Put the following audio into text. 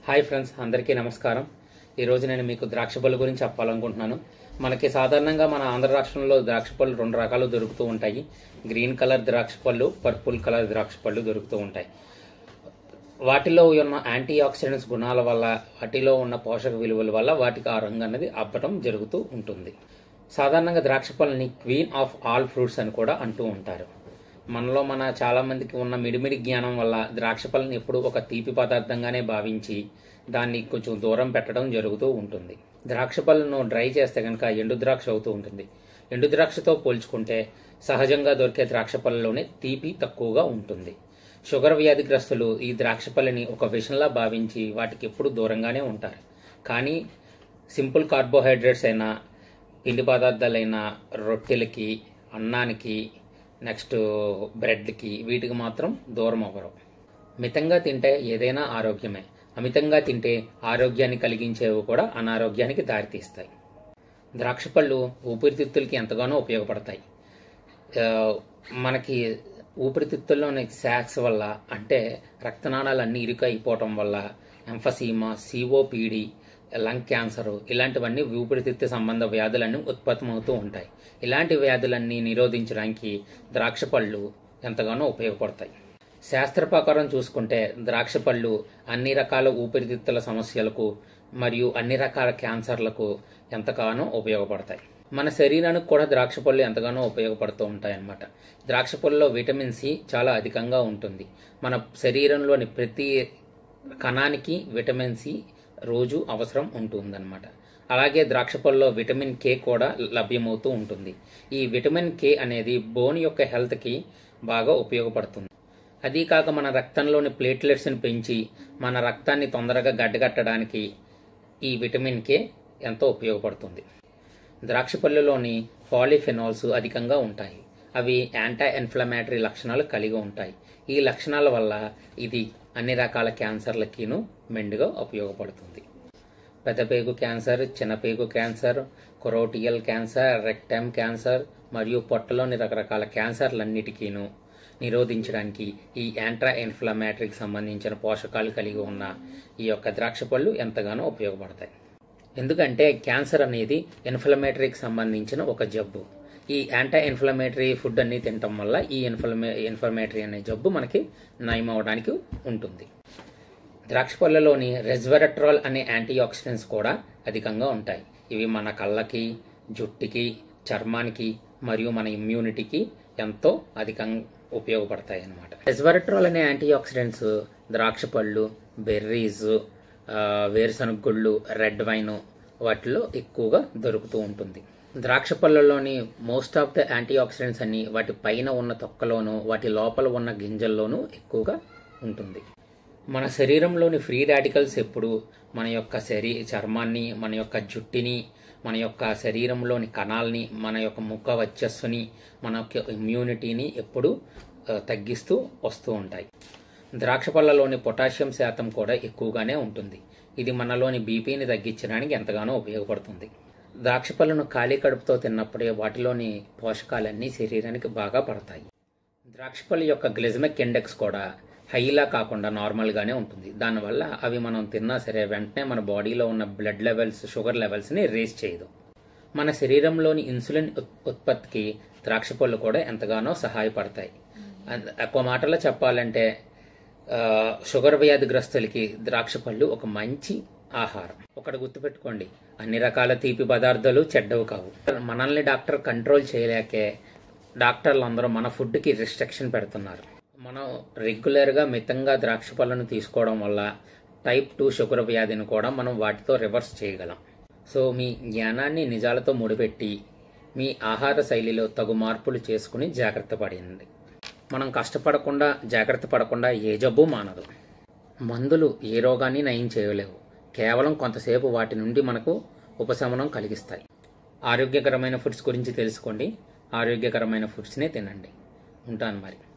hi friends అందరికీ నమస్కారం ఈరోజు నేను మీకు ద్రాక్ష పళ్ళు గురించి చెప్పాలనుకుంటున్నాను మనకి సాధారణంగా మన ఆంధ్ర రాష్ట్రంలో ద్రాక్ష పళ్ళు రెండు రకాలు దొరుకుతూ ఉంటాయి గ్రీన్ కలర్ ద్రాక్ష పళ్ళు పర్పుల్ కలర్ ద్రాక్ష పళ్ళు దొరుకుతూ ఉంటాయి వాటిలో ఉన్న యాంటీ ఆక్సిడెంట్స్ గుణాల వల్ల వాటిలో ఉన్న పోషక విలువల వల్ల వాటికి ఆ రంగు అనేది అబ్బటం జరుగుతూ ఉంటుంది సాధారణంగా ద్రాక్ష పళ్ళని క్వీన్ ఆఫ్ ఆల్ ఫ్రూట్స్ అని కూడా అంటూ ఉంటారు మనలో మన చాలా మందికి ఉన్న మిడిమిడి జ్ఞానం వల్ల ద్రాక్ష పళ్ళని ఎప్పుడు ఒక తీపి పదార్థంగానే భావించి దాన్ని కొంచెం దూరం పెట్టడం జరుగుతూ ఉంటుంది ద్రాక్ష పళ్ళను డ్రై చేస్తే కనుక ఎండు ద్రాక్ష అవుతూ ఉంటుంది ఎండు ద్రాక్షతో పోల్చుకుంటే సహజంగా దొరికే ద్రాక్ష పళ్ళలోనే తీపి తక్కువగా ఉంటుంది షుగర్ వ్యాధిగ్రస్తులు ఈ ద్రాక్ష పళ్ళని ఒక విషంలా భావించి వాటికి ఎప్పుడు దూరంగానే ఉంటారు కానీ సింపుల్ కార్బోహైడ్రేట్స్ అయినా పిండి పదార్థాలైన రొట్టెలకి అన్నానికి నెక్స్ట్ బ్రెడ్కి వీటికి మాత్రం దూరం అవ్వరు మితంగా తింటే ఏదైనా ఆరోగ్యమే అమితంగా తింటే ఆరోగ్యాన్ని కలిగించేవి కూడా అనారోగ్యానికి దారితీస్తాయి ద్రాక్ష పళ్ళు ఊపిరితిత్తులకి ఎంతగానో ఉపయోగపడతాయి ఆ, మనకి ఊపిరితిత్తుల్లోని శాక్స్ వల్ల అంటే రక్తనాళాలు అన్ని ఇరుక అయిపోవటం వల్ల ఎంఫసీమా సిఓపిడి లంగ్ క్యాన్సర్ ఇలాంటివన్నీ ఊపిరితిత్తు సంబంధ వ్యాధులన్నీ ఉత్పత్తమవుతూ ఉంటాయి ఇలాంటి వ్యాధులన్నీ నిరోధించడానికి ద్రాక్ష పళ్ళు ఎంతగానో ఉపయోగపడతాయి శాస్త్ర ప్రకారం చూసుకుంటే ద్రాక్ష పళ్ళు అన్ని రకాల ఊపిరితిత్తుల సమస్యలకు మరియు అన్ని రకాల క్యాన్సర్లకు ఎంతగానో ఉపయోగపడతాయి మన శరీరానికి కూడా ద్రాక్ష పళ్ళు ఎంతగానో ఉపయోగపడుతూ ఉంటాయి అన్నమాట ద్రాక్ష పళ్ళలో విటమిన్ సి చాలా అధికంగా ఉంటుంది మన శరీరంలోని ప్రతి కణానికి విటమిన్ సి రోజు అవసరం ఉంటుందన్నమాట అలాగే ద్రాక్ష పళ్ళలో విటమిన్ కే కూడా లభ్యమవుతూ ఉంటుంది ఈ విటమిన్ కే అనేది బోన్ యొక్క హెల్త్కి బాగా ఉపయోగపడుతుంది అదీ కాక మన రక్తంలోని ప్లేట్లెట్స్ని పెంచి మన రక్తాన్ని తొందరగా గడ్డగట్టడానికి ఈ విటమిన్ కే ఎంతో ఉపయోగపడుతుంది ద్రాక్ష పళ్ళలోని పాలిఫెనాల్స్ అధికంగా ఉంటాయి అవి యాంటీ ఇన్ఫ్లమేటరీ లక్షణాలు కలిగి ఉంటాయి ఈ లక్షణాల వల్ల ఇది అన్ని రకాల క్యాన్సర్లకిను మెండుగా ఉపయోగపడుతుంది పెద్దపేగు క్యాన్సర్ చిన్నపేగు cancer colorectal cancer rectum cancer మరియు పొట్టలోని రకరకాల క్యాన్సర్లన్నిటికీను నిరోధించడానికి ఈ యాంట్రా ఇన్ఫ్లమేటరీకి సంబంధించిన పోషకాలు కలిగి ఉన్న ఈ యొక్క ద్రాక్ష పళ్ళు ఎంతగానో ఉపయోగపడతాయి ఎందుకంటే క్యాన్సర్ అనేది ఇన్ఫ్లమేటరీకి సంబంధించిన ఒక జబ్బు ఈ యాంటీ ఇన్ఫ్లమేటరీ ఫుడ్ అన్ని తినటం వల్ల ఈ ఇన్ఫ్లమే ఇన్ఫ్లమేటరీ అనే జబ్బు మనకి నయం అవడానికి ఉంటుంది ద్రాక్ష పళ్ళలోని రెజ్వెరట్రాల్ అనే యాంటీ ఆక్సిడెంట్స్ కూడా అధికంగా ఉంటాయి ఇవి మన కళ్ళకి జుట్టుకి చర్మానికి మరియు మన ఇమ్యూనిటీకి ఎంతో అధికంగా ఉపయోగపడతాయి అన్నమాట రెజ్వెరట్రాల్ అనే యాంటీ ఆక్సిడెంట్స్ ద్రాక్ష పళ్ళు బెర్రీస్ ఆ, వేరుశనగ గుళ్ళు రెడ్ వైన్ వాటిలో ఎక్కువగా దొరుకుతూ ఉంటుంది ద్రాక్ష పళ్ళలోని most of the antioxidants అన్ని వాటి పైన ఉన్న తొక్కలోను వాటి లోపల ఉన్న గింజల్లోనూ ఎక్కువగా ఉంటుంది మన శరీరంలోని ఫ్రీ రాడికల్స్ ఎప్పుడు మన యొక్క శరీ చర్మాన్ని మన యొక్క జుట్టుని మన యొక్క శరీరంలోని కణాలని మన యొక్క ముఖ వచ్చస్సుని మన యొక్క ఇమ్యూనిటీని ఎప్పుడు ఆ, తగ్గిస్తూ వస్తూ ఉంటాయి ద్రాక్ష పళ్ళలోని పొటాషియం శాతం కూడా ఎక్కువగానే ఉంటుంది ఇది మనలోని బీపీని తగ్గించడానికి ఎంతగానో ఉపయోగపడుతుంది ద్రాక్ష పళ్ళను ఖాళీ కడుపుతో తిన్నప్పుడే వాటిలోని పోషకాలన్నీ శరీరానికి బాగా పడతాయి ద్రాక్ష పళ్ళ యొక్క గ్లిజమిక్ ఇండెక్స్ కూడా హైలా కాకుండా నార్మల్గానే ఉంటుంది దానివల్ల అవి మనం తిన్నా సరే వెంటనే మన బాడీలో ఉన్న బ్లడ్ లెవెల్స్ షుగర్ లెవెల్స్ని రేస్ చేయదు మన శరీరంలోని ఇన్సులిన్ ఉత్- ఉత్పత్తికి ద్రాక్ష పళ్ళు కూడా ఎంతగానో సహాయపడతాయి అంద- ఒక మాటలో చెప్పాలంటే ఆ, షుగర్ వ్యాధిగ్రస్తులకి ద్రాక్ష పళ్ళు ఒక మంచి ఆహారం ఒకటి గుర్తుపెట్టుకోండి అన్ని రకాల తీపి పదార్థాలు చెడ్డవు కావు మనల్ని డాక్టర్ కంట్రోల్ చేయలేకే డాక్టర్లు అందరూ మన ఫుడ్కి రిస్ట్రిక్షన్ పెడుతున్నారు మనం రెగ్యులర్గా మితంగా ద్రాక్ష పళ్ళను తీసుకోవడం వల్ల టైప్ టూ షుగర్ వ్యాధిని కూడా మనం వాటితో రివర్స్ చేయగలం సో మీ జ్ఞానాన్ని నిజాలతో ముడిపెట్టి మీ ఆహార శైలిలో తగు మార్పులు చేసుకుని జాగ్రత్త పడింది మనం కష్టపడకుండా జాగ్రత్త పడకుండా ఏ జబ్బు మానదు మందులు ఏ రోగాన్ని నయం చేయలేవు కేవలం కొంతసేపు వాటి నుండి మనకు ఉపశమనం కలిగిస్తాయి ఆరోగ్యకరమైన ఫుడ్స్ గురించి తెలుసుకోండి ఆరోగ్యకరమైన ఫుడ్స్నే తినండి ఉంటాను మరి